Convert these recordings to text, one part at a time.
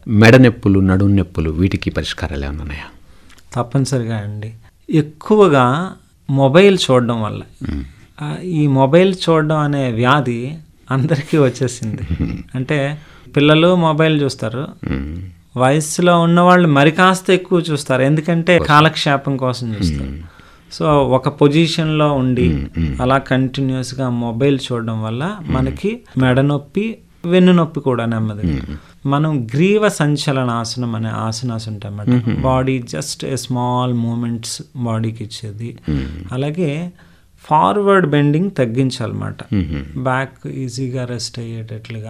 మెడ నొప్పులు నడుము నొప్పులు వీటికి పరిష్కారాలు ఏమైనా ఉన్నాయా తప్పనిసరిగా అండి ఎక్కువగా మొబైల్ చూడడం వల్ల ఆ, ఈ మొబైల్ చూడడం అనే వ్యాధి అందరికీ వచ్చేసింది అంటే పిల్లలు మొబైల్ చూస్తారు మ్మ్. వయసులో ఉన్నవాళ్ళు మరి కాస్త ఎక్కువ చూస్తారు ఎందుకంటే కాలక్షేపం కోసం చూస్తారు సో ఒక పొజిషన్లో ఉండి అలా కంటిన్యూస్గా మొబైల్ చూడడం వల్ల మనకి మెడ నొప్పి వెన్ను నొప్పి కూడా నెమ్మది మనం గ్రీవ సంచలన ఆసనం అనే ఆసనాస్ ఉంటాయన్నమాట body just a small movements బాడీకి ఇచ్చేది అలాగే ఫార్వర్డ్ బెండింగ్ తగ్గించాలన్నమాట బ్యాక్ ఈజీగా రెస్ట్ అయ్యేటట్లుగా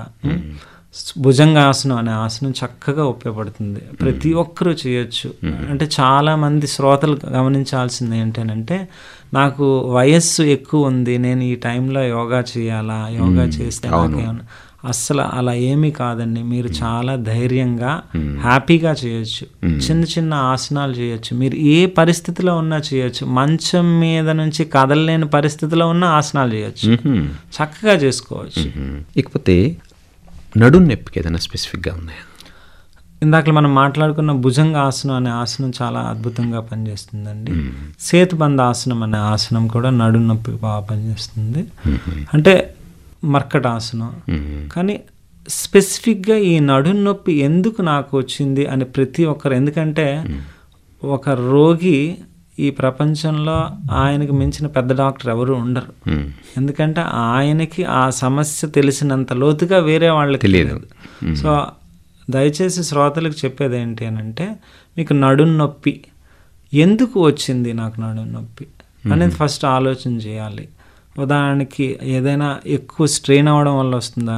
భుజంగాసనం అనే ఆసనం చక్కగా ఉపయోగపడుతుంది ప్రతి ఒక్కరూ చేయొచ్చు అంటే చాలా మంది శ్రోతలు గమనించాల్సింది ఏంటంటే నాకు వయస్సు ఎక్కువ ఉంది నేను ఈ టైంలో యోగా చేయాలా యోగా చేస్తే నాకేమన్నా అస్సలు అలా ఏమీ కాదండి మీరు చాలా ధైర్యంగా హ్యాపీగా చేయొచ్చు చిన్న చిన్న ఆసనాలు చేయొచ్చు మీరు ఏ పరిస్థితిలో ఉన్నా చేయొచ్చు మంచం మీద నుంచి కదలలేని పరిస్థితిలో ఉన్న ఆసనాలు చేయొచ్చు మ్మ్. చక్కగా చేసుకోవచ్చు మ్మ్. ఇకపోతే నడుము నొప్పికి ఏదైనా స్పెసిఫిక్గా ఉన్నాయా ఇందాక మనం మాట్లాడుకున్న భుజంగ ఆసనం అనే ఆసనం చాలా అద్భుతంగా పనిచేస్తుందండి సేతుబంధ ఆసనం అనే ఆసనం కూడా నడు నొప్పి బాగా పనిచేస్తుంది అంటే మర్కట ఆసనం కానీ స్పెసిఫిక్గా ఈ నడు నొప్పి ఎందుకు నాకు వచ్చింది అని ప్రతి ఒక్కరు ఎందుకంటే ఒక రోగి ఈ ప్రపంచంలో ఆయనకు మించిన పెద్ద డాక్టర్ ఎవరు ఉండరు మ్మ్. ఎందుకంటే ఆయనకి ఆ సమస్య తెలిసినంత లోతుగా వేరే వాళ్ళకి తెలియదు సో దయచేసి శ్రోతలకు చెప్పేది ఏంటి అని అంటే మీకు నడుం నొప్పి ఎందుకు వచ్చింది నాకు నడుం నొప్పి అనేది ఫస్ట్ ఆలోచన చేయాలి ఉదాహరణకి ఏదైనా ఎక్కువ స్ట్రెయిన్ అవ్వడం వల్ల వస్తుందా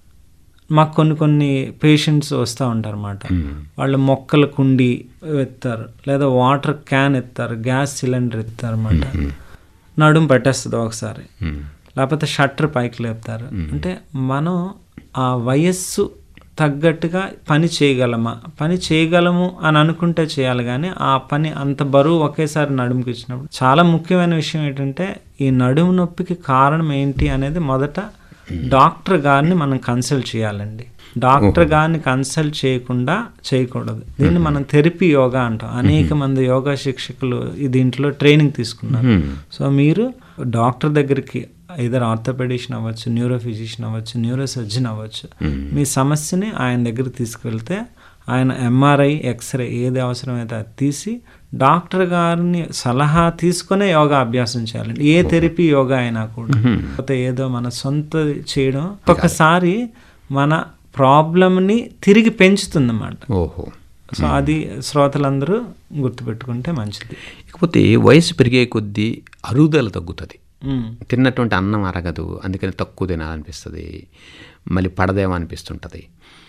మాకు కొన్ని కొన్ని పేషెంట్స్ వస్తూ ఉంటారు అన్నమాట వాళ్ళు మొక్కల కుండి ఎత్తారు లేదా వాటర్ క్యాన్ ఎత్తారు గ్యాస్ సిలిండర్ ఎత్తారు అన్నమాట నడుం పెట్టేస్తుంది ఒకసారి మ్మ్. లేకపోతే షట్టర్ పైకి లేపుతారు అంటే మనం ఆ వయస్సు తగ్గట్టుగా పని చేయగలమా పని చేయగలము అని అనుకుంటే చేయాలి కానీ ఆ పని అంత బరువు ఒకేసారి నడుముకి ఇచ్చినప్పుడు చాలా ముఖ్యమైన విషయం ఏంటంటే ఈ నడుము నొప్పికి కారణం ఏంటి అనేది మొదట డాక్టర్ గారిని మనం కన్సల్ట్ చేయాలండి డాక్టర్ గారిని కన్సల్ట్ చేయకుండా చేయకూడదు దీన్ని మనం థెరపీ యోగా అంటాం అనేక మంది యోగా శిక్షకులు ఈ దీంట్లో ట్రైనింగ్ తీసుకున్నారు సో మీరు డాక్టర్ దగ్గరికి ఇద్దరు ఆర్థోపెడిషన్ అవ్వచ్చు న్యూరో ఫిజిషియన్ అవ్వచ్చు న్యూరో సర్జన్ అవ్వచ్చు మీ సమస్యని ఆయన దగ్గరికి తీసుకువెళ్తే ఆయన ఎంఆర్ఐ ఎక్స్రే ఏది అవసరమైతే అది తీసి డాక్టర్ గారిని సలహా తీసుకునే యోగా అభ్యాసం చేయాలండి ఏ థెరపీ యోగా అయినా కూడా లేకపోతే ఏదో మన సొంత చేయడం ఒకసారి మన ప్రాబ్లమ్ని తిరిగి పెంచుతుందన్నమాట ఓహో సో అది శ్రోతలందరూ గుర్తుపెట్టుకుంటే మంచిది ఇకపోతే వయసు పెరిగే కొద్దీ అరుగుదల తగ్గుతుంది ఉమ్. తిన్నటువంటి అన్నం అరగదు అందుకని తక్కువ తినాలనిపిస్తుంది మళ్ళీ పడదేమో అనిపిస్తుంటుంది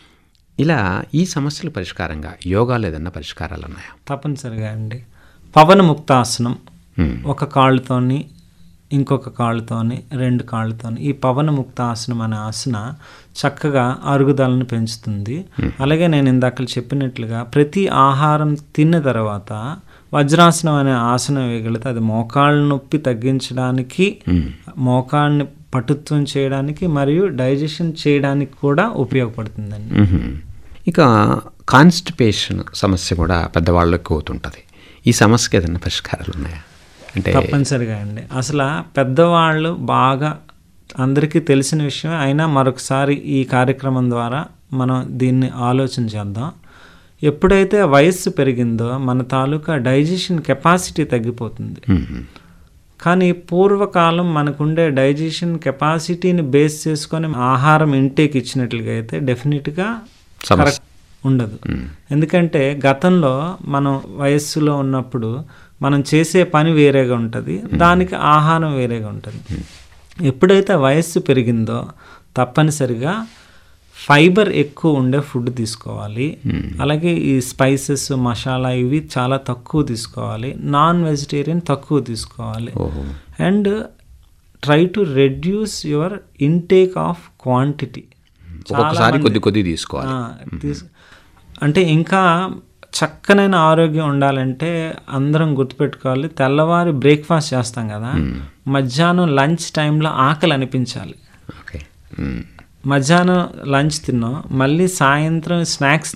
ఇలా ఈ సమస్యల పరిష్కారంగా యోగాలో ఏదన్నా పరిష్కారాలు ఉన్నాయా తప్పనిసరిగా అండి పవన ముక్తాసనం Hmm. ఒక కాళ్ళతోని ఇంకొక కాళ్ళతోని రెండు కాళ్ళతోని ఈ పవన ముక్తాసనం అనే ఆసన చక్కగా అరుగుదలను పెంచుతుంది అలాగే నేను ఇందాక చెప్పినట్లుగా ప్రతి ఆహారం తిన్న తర్వాత వజ్రాసనం అనే ఆసనం వేయగలిగితే అది మోకాళ్ళ నొప్పి తగ్గించడానికి మోకాళ్ళని పటుత్వం చేయడానికి మరియు డైజెషన్ చేయడానికి కూడా ఉపయోగపడుతుందండి మ్మ్. ఇక కాన్స్టిపేషన్ సమస్య కూడా పెద్దవాళ్ళకి అవుతుంటుంది ఈ సమస్యకి ఏదైనా పరిష్కారాలు ఉన్నాయా అంటే తప్పనిసరిగా అండి అసలు ఆ పెద్దవాళ్ళు బాగా అందరికీ తెలిసిన విషయం అయినా మరొకసారి ఈ కార్యక్రమం ద్వారా మనం దీన్ని ఆలోచన చేద్దాం ఎప్పుడైతే వయస్సు పెరిగిందో మన తాలూకా డైజెషన్ కెపాసిటీ తగ్గిపోతుంది మ్మ్. కానీ పూర్వకాలం మనకుండే డైజెషన్ కెపాసిటీని బేస్ చేసుకొని ఆహారం ఇంటేక్ ఇచ్చినట్లుగా అయితే డెఫినెట్గా సమస్య. కరెక్ట్ ఉండదు ఎందుకంటే గతంలో మనం వయస్సులో ఉన్నప్పుడు మనం చేసే పని వేరేగా ఉంటుంది దానికి ఆహారం వేరేగా ఉంటుంది ఎప్పుడైతే వయస్సు పెరిగిందో తప్పనిసరిగా ఫైబర్ ఎక్కువ ఉండే ఫుడ్ తీసుకోవాలి అలాగే ఈ స్పైసెస్ మసాలా ఇవి చాలా తక్కువ తీసుకోవాలి నాన్ వెజిటేరియన్ తక్కువ తీసుకోవాలి ఓహో and try to reduce your intake of quantity ఒక్కొక్కసారి కొద్ది కొద్ది తీసుకోవాలి అంటే ఇంకా చక్కనైన ఆరోగ్యం ఉండాలంటే అందరం గుర్తుపెట్టుకోవాలి తెల్లవారి బ్రేక్ఫాస్ట్ చేస్తాం కదా మధ్యాహ్నం లంచ్ టైంలో ఆకలి అనిపించాలి ఓకే మ్మ్. మధ్యాహ్నం లంచ్ తిన్నాం మళ్ళీ సాయంత్రం స్నాక్స్